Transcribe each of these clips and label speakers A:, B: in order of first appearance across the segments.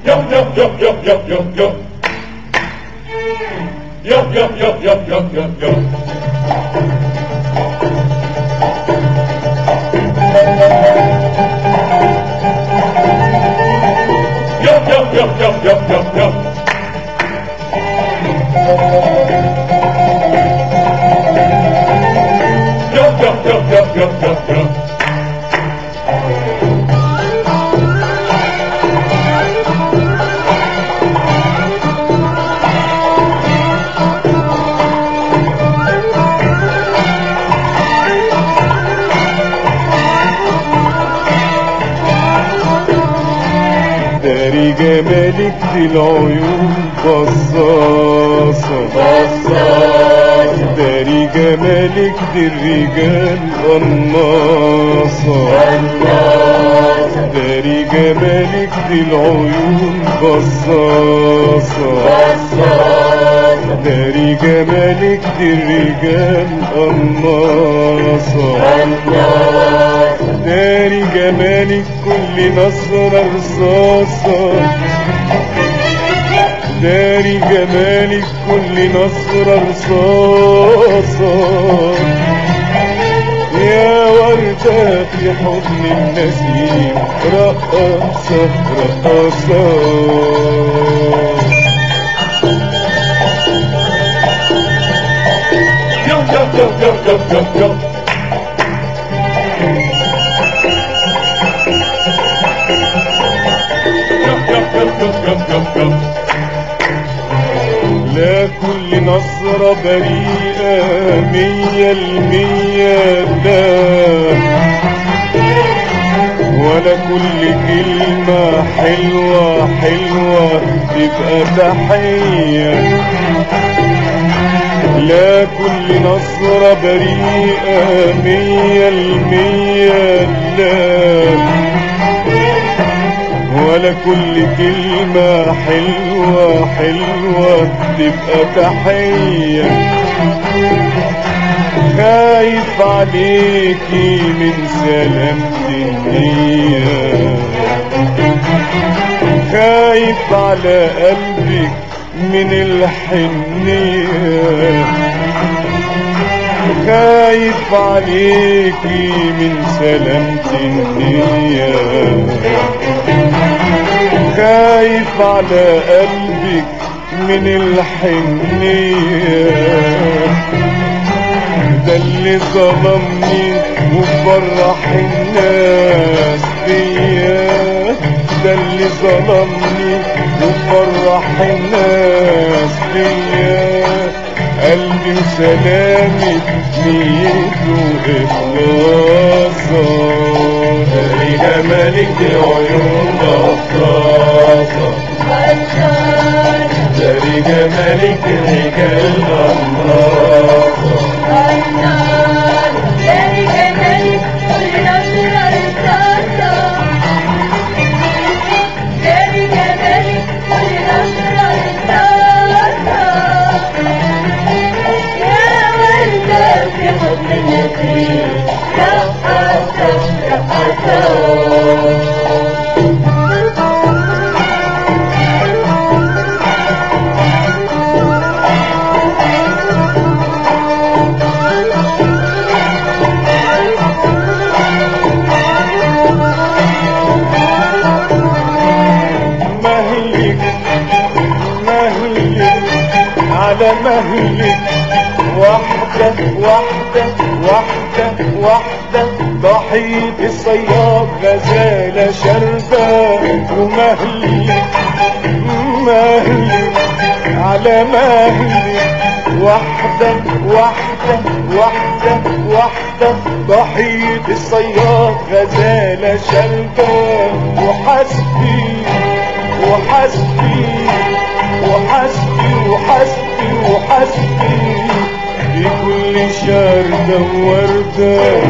A: Yo, yo, yo, yo, yo, yo, yo. Yo, yo, yo, yo, yo, yo, yo. Yo, yo, yo, yo, yo, yo, yo. Yo, yo, yo, yo, yo, yo, yo.
B: داري جمالك دي العيون بصاصة
A: بصاصة.
B: داري جمالك دي الرجال قناصة داري جمالك دي العيون بصاصة داري جمالك دي الرجال قناصة داري جمالك كل نظرة رصاصة داري جمالك كل نظرة رصاصة يا وردة في حضن النسيم رقصة رقصة
A: Yo, yo, yo, yo, yo, yo, yo. Yo, yo, yo, yo, yo, yo, yo.
B: لا كل نظرة بريئة مية المية لا ولا كل كلمة حلوة حلوة تبقى تحية لا كل نظرة بريئة مية المية لا ولا كل كلمة حلوة حلوة تبقى تحية خايف عليكي من سلامة النية خايف على قلبك من الحنية خايف عليكي من سلامة النية خايف على قلبك من الحنية ده اللي ظلمني وفرح الناس بيا ده اللي ظلمني وفرح الناس بيا قلبي وسلامي نيته إخلاصا
A: داري جمالك دي عيون بصاصة داري جمالك دي رجال قناصة
B: مهلك مهلك على مهلك واحدة واحدة واحدة واحدة ضحية الصياد غزالة شربة ومهلك مهلك على مهلك واحدة واحدة واحدة واحدة ضحية الصياد غزالة شربة وحسبي وحسبي وحسبي وحسبي وحسبي في كل شردة ووردة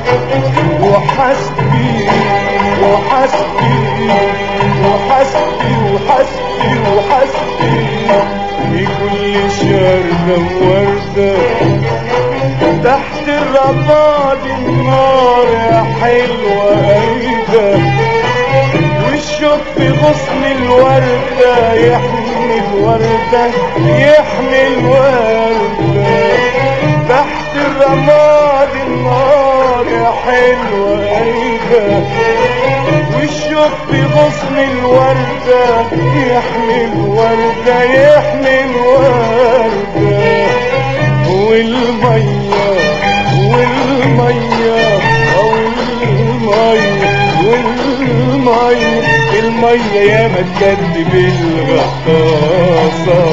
B: وحسبي وحسبي وحسبي وحسبي وحسبي في كل شردة ووردة تحت الرماد النار يا حلوة أيدة وش والشوق في غصن الوردة يحمي الوردة يحمي الوردة تحت الرماد النار يا حلوة قلبة والشوق في غصن الوردة يحمي الوردة يحمي الوردة والمية والمية أو المية والمية المية يا ما تكذب الغطاسة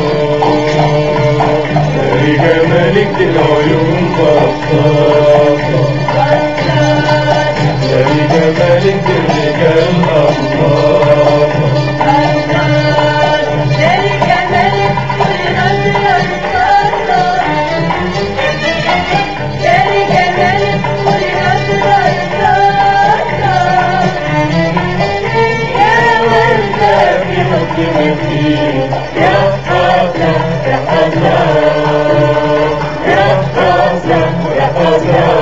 B: يا جمالك العيون بطاطا يا جمالك الرجال أطلاقا يا حسن يا حسن يا حسن يا حسن